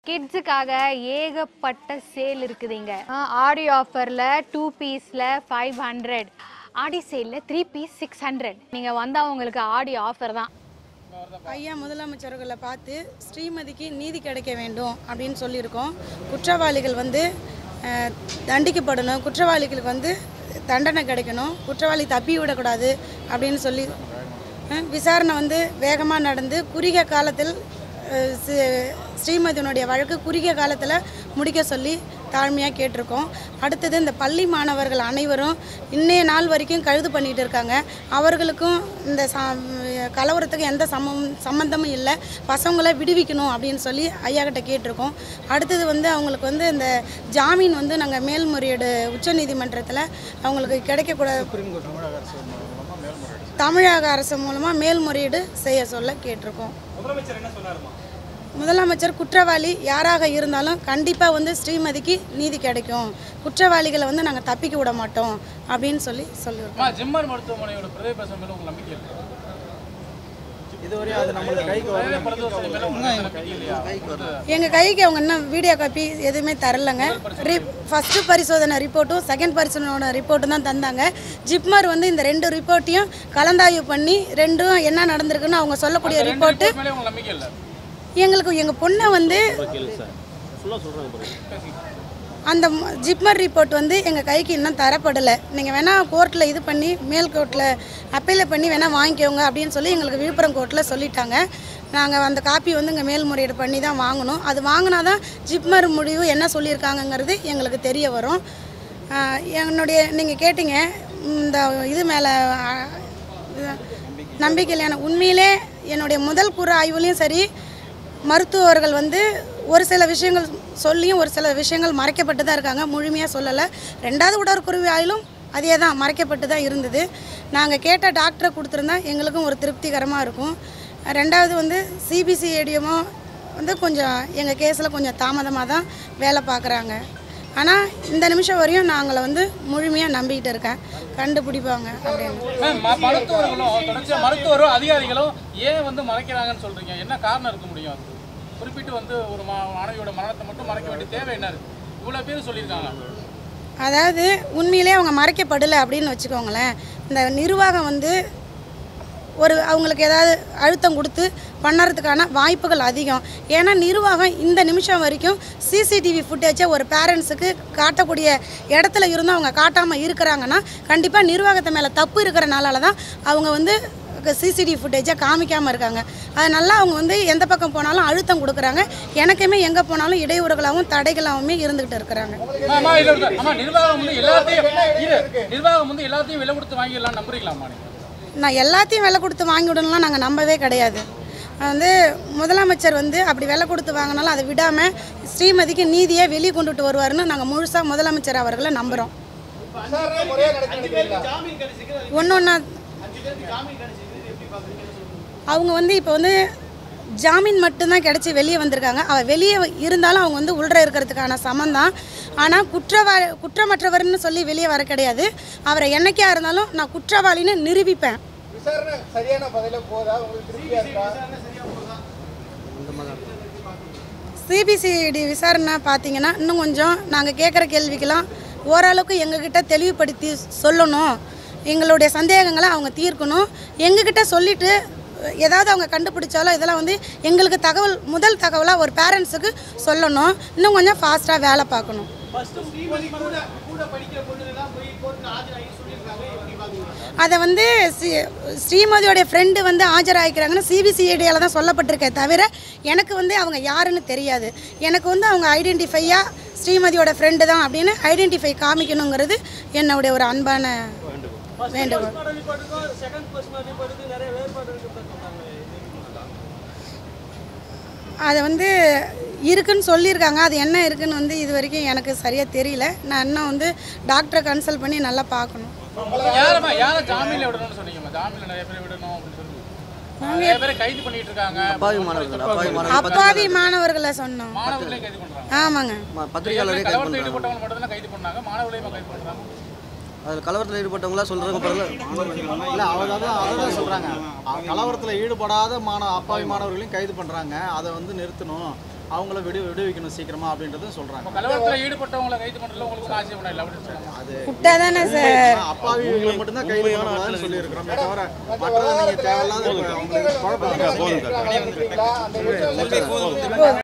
கிட்ஸுக்காக ஏகப்பட்ட சேல் இருக்குதுங்க ஆடி ஆஃபரில் டூ பீஸில் ஃபைவ் ஹண்ட்ரட் ஆடி சேலில் த்ரீ பீஸ் சிக்ஸ் ஹண்ட்ரட் நீங்கள் வந்தால் உங்களுக்கு ஆடி ஆஃபர் தான் ஐயா முதலமைச்சர்களை பார்த்து ஸ்ரீமதிக்கு நீதி கிடைக்க வேண்டும் அப்படின்னு சொல்லியிருக்கோம் குற்றவாளிகள் வந்து அஹ், தண்டிக்கப்படணும் குற்றவாளிகளுக்கு வந்து தண்டனை கிடைக்கணும் குற்றவாளி தப்பி விடக்கூடாது அப்படின்னு சொல்லி அஹ், விசாரணை வந்து வேகமாக நடந்து குறுகிய காலத்தில் அஹ், சி- ஸ்ரீமதியினுடைய வழக்கு குறுகிய காலத்தில் முடிக்க சொல்லி தாழ்மையாக கேட்டிருக்கோம் அடுத்தது இந்த பள்ளி மாணவர்கள் அனைவரும் இன்னைய நாள் வரைக்கும் கழுது பண்ணிட்டு இருக்காங்க அவர்களுக்கும் இந்த ச கலவரத்துக்கு எந்த சமம் சம்மந்தமும் இல்லை பசங்களை விடுவிக்கணும் அப்படின்னு சொல்லி ஐயா கிட்ட கேட்டிருக்கோம் அடுத்தது வந்து அவங்களுக்கு வந்து இந்த ஜாமீன் வந்து நாங்கள் மேல்முறையீடு உச்சநீதிமன்றத்தில் அவங்களுக்கு கிடைக்கக்கூடாது தமிழக அரசு மூலமாக மேல்முறையீடு செய்ய சொல்ல கேட்டிருக்கோம் முதலமைச்சர் குற்றவாளி யாராக இருந்தாலும் கண்டிப்பாக வந்து ஸ்ரீமதிக்கு நீதி கிடைக்கும் குற்றவாளிகளை வந்து நாங்கள் தப்பிக்க விட மாட்டோம் அப்படின்னு சொல்லி சொல்லியிருக்கோம் அம்மா ஜிம்மர் மருத்துவமனையோட பிரதேச பேசும் மேல உங்களுக்கு நம்பிக்கை இருக்கு இதுவரை அது நம்மளுக்கு கைக்கு வரல பிரதோஷம் மேல உங்களுக்கு நம்பிக்கை இல்லையா எங்கள் கைக்கு அவங்க இன்னும் வீடியோ காப்பி எதுவுமே தரலங்க ரி ஃபஸ்ட்டு பரிசோதனை ரிப்போர்ட்டும் செகண்ட் பரிசோதனை ரிப்போர்ட்டும் தான் தந்தாங்க ஜிப்மர் வந்து இந்த ரெண்டு ரிப்போர்ட்டையும் கலந்தாய்வு பண்ணி ரெண்டும் என்ன நடந்திருக்குன்னு அவங்க சொல்லக்கூடிய ரிப்போர்ட்டு மேலே உங்களுக்கு நம்பிக்கை இல்லை எங்களுக்கு எங்கள் பொண்ணை வந்து அந்த ம- ஜிப்மர் ரிப்போர்ட் வந்து எங்கள் கைக்கு இன்னும் தரப்படலை நீங்கள் வேணால் கோர்ட்டில் இது பண்ணி மேல் கோர்ட்டில் அப்பீல் பண்ணி வேணால் வாங்கிக்கோங்க அப்படின்னு சொல்லி எங்களுக்கு விழுப்புரம் கோர்ட்டில் சொல்லிட்டாங்க நாங்கள் அந்த காப்பி வந்து இங்கே மேல்முறையீடு பண்ணி தான் வாங்கணும் அது வாங்கினா தான் ஜிப்மர் முடிவு என்ன சொல்லியிருக்காங்கங்கிறது எங்களுக்கு தெரிய வரும் ஆஹ் என்னுடைய நீங்கள் கேட்டீங்க இந்த இது மேலே நம்பிக்கை இல்லையான உண்மையிலே என்னுடைய முதல் கூற ஆய்வுலேயும் சரி மருத்துவர்கள் வந்து ஒரு சில விஷயங்கள் சொல்லியும் ஒரு சில விஷயங்கள் மறைக்கப்பட்டு தான் இருக்காங்க முழுமையாக சொல்லலை ரெண்டாவது உடற்குருவி ஆயிலும் அதே தான் மறைக்கப்பட்டு தான் இருந்தது நாங்கள் கேட்ட டாக்டரை கொடுத்துருந்தா எங்களுக்கும் ஒரு திருப்திகரமாக இருக்கும் ரெண்டாவது வந்து சிபிசிஐடியமோ வந்து கொஞ்சம் எங்கள் கேஸில் கொஞ்சம் தாமதமாக தான் வேலை பார்க்குறாங்க ஆனால் இந்த நிமிஷம் வரையும் நாங்களை வந்து முழுமையாக நம்பிக்கிட்டு இருக்கேன் கண்டுபிடிப்பாங்க அப்படின்னு மேம், ம- மருத்துவர்களும் தொடர்ச்சியா மருத்துவரும் அதிகாரிகளும் ஏன் வந்து மறைக்கிறாங்கன்னு சொல்றீங்க என்ன காரணம் இருக்க முடியும் அது குறிப்பிட்டு வந்து ஒரு மா- மாணவியோட மரணத்தை மட்டும் மறைக்க வேண்டிய தேவை என்ன இருக்கு இவ்வளவு பேர் சொல்லியிருக்காங்க அதாவது உண்மையிலே அவங்க மறைக்கப்படலை அப்படின்னு வச்சுக்கோங்களேன் இந்த நிர்வாகம் வந்து ஒரு அவங்களுக்கு ஏதாவது அழுத்தம் கொடுத்து பண்ணறதுக்கான வாய்ப்புகள் அதிகம் ஏன்னா நிர்வாகம் இந்த நிமிஷம் வரைக்கும் சிசிடிவி ஃபுட்டேஜை ஒரு பேரண்ட்ஸுக்கு காட்டக்கூடிய இடத்துல இருந்தும் அவங்க காட்டாமல் இருக்கிறாங்கன்னா கண்டிப்பாக நிர்வாகத்து மேலே தப்பு இருக்கிறனால தான் அவங்க வந்து சிசிடிவி ஃபுட்டேஜை காமிக்காமல் இருக்காங்க அதனால அவங்க வந்து எந்த பக்கம் போனாலும் அழுத்தம் கொடுக்குறாங்க எனக்குமே எங்கே போனாலும் இடையூறுகளாகவும் தடைகளாகவுமே இருந்துக்கிட்டு இருக்கிறாங்க ஆமா இல்ல இல்ல. ஆமா நிர்வாகம் வந்து எல்லாத்தையும் இரு. நிர்வாகம் வந்து எல்லாத்தையும் விலை கொடுத்து வாங்கிடலாம் நம்புறீங்களாமா நீங்க நான் எல்லாத்தையும் விலை கொடுத்து வாங்கி விடணும்லாம் நாங்கள் நம்பவே கிடையாது அது வந்து முதலமைச்சர் வந்து அப்படி விலை கொடுத்து வாங்கினாலும் அதை விடாமல் ஸ்ரீமதிக்கு நீதியை வெளியே கொண்டுட்டு வருவாருன்னு நாங்கள் முழுசாக முதலமைச்சர் அவர்களை நம்புகிறோம் ஒன்று ஒன்றா அவங்க வந்து இப்போ வந்து ஜாமீன் மட்டும்தான் கிடச்சி வெளியே வந்திருக்காங்க அவ வெளியே இருந்தாலும் அவங்க வந்து உள்ள இருக்கிறதுக்கான சமம் தான் ஆனால் குற்றவா குற்றமற்றவர்னு சொல்லி வெளியே வர கிடையாது அவரை என்னைக்கா இருந்தாலும் நான் குற்றவாளின்னு நிரூபிப்பேன் விசாரணை சரியான பதில போதா உங்களுக்கு திருப்தியா இருக்கா சிபிசிஐடி விசாரணை பார்த்தீங்கன்னா இன்னும் கொஞ்சம் நாங்கள் கேட்குற கேள்விக்கெல்லாம் ஓரளவுக்கு எங்ககிட்ட தெளிவுபடுத்தி சொல்லணும் எங்களுடைய சந்தேகங்களை அவங்க தீர்க்கணும் எங்ககிட்ட சொல்லிட்டு ஏதாவது அவங்க கண்டுபிடிச்சாலும் இதெல்லாம் வந்து எங்களுக்கு தகவல் முதல் தகவலாக ஒரு பேரண்ட்ஸுக்கு சொல்லணும் இன்னும் கொஞ்சம் ஃபாஸ்ட்டாக வேலை பார்க்கணும் அதை வந்து சி- ஸ்ரீமதியோடைய ஃப்ரெண்டு வந்து ஆஜராகிக்கிறாங்கன்னு சிபிசிஐடியால் தான் சொல்லப்பட்டிருக்கே தவிர எனக்கு வந்து அவங்க யாருன்னு தெரியாது எனக்கு வந்து அவங்க ஐடென்டிஃபையாக ஸ்ரீமதியோட ஃப்ரெண்டு தான் அப்படின்னு ஐடென்டிஃபை காமிக்கணுங்கிறது என்னுடைய ஒரு அன்பான வேண்டுகோள் அதை வந்து இருக்குன்னு சொல்லியிருக்காங்க அது என்ன இருக்குன்னு வந்து இது வரைக்கும் எனக்கு சரியாக தெரியல நான் இன்னும் வந்து டாக்டரை கன்சல்ட் பண்ணி நல்லா பார்க்கணும் யாரம்மா யாரை ஜாமீன்ல விடணும்னு சொன்னீங்க ஜாமீன்ல நிறைய பேர் விடணும் அப்படின்னு சொல்லி நிறைய பேரை கைது பண்ணிட்டு இருக்காங்க அப்பாவி மாணவர்கள் அப்பாவி மாணவர்கள் அப்பாவி மாணவர்களை சொன்னோம் மாணவர்களையும் கைது பண்றாங்க ஆமாங்க ம- பத்திரிகையாளரே கைது கலவரத்தில் பண்ணுறாங்க ஈடுபட்டவங்க மட்டும் தான் கைது பண்ணாங்க மாணவர்களையும் கைது பண்றாங்க அதில் கலவரத்தில் ஈடுபட்டவங்களா சொல்கிறாங்க பிறகு இல்ல அவர் அதான் அதான் சொல்றாங்க கலவரத்தில் ஈடுபடாத மாணவ அப்பாவி மாணவர்களையும் கைது பண்றாங்க அதை வந்து நிறுத்தணும் அவங்கள விடு விடுவிக்கணும் சீக்கிரமா அப்படின்றதும் சொல்றாங்க இப்போ கலவரத்தில் ஈடுபட்டவங்களை கைது பண்ணுறதுல உங்களுக்கு ஒரு ஆசை இல்லை அப்படின்னு சொல்லுவாங்க விட்டா தானே சார் ஆனா, அப்பாவிகளை மட்டும்தான் கைது பண்ணக்கூடாதுன்னு சொல்லியிருக்கிறோம் தவிர மற்றதை நீங்க தேவையில்லாத அவங்களுக்கு குழப்பத்தை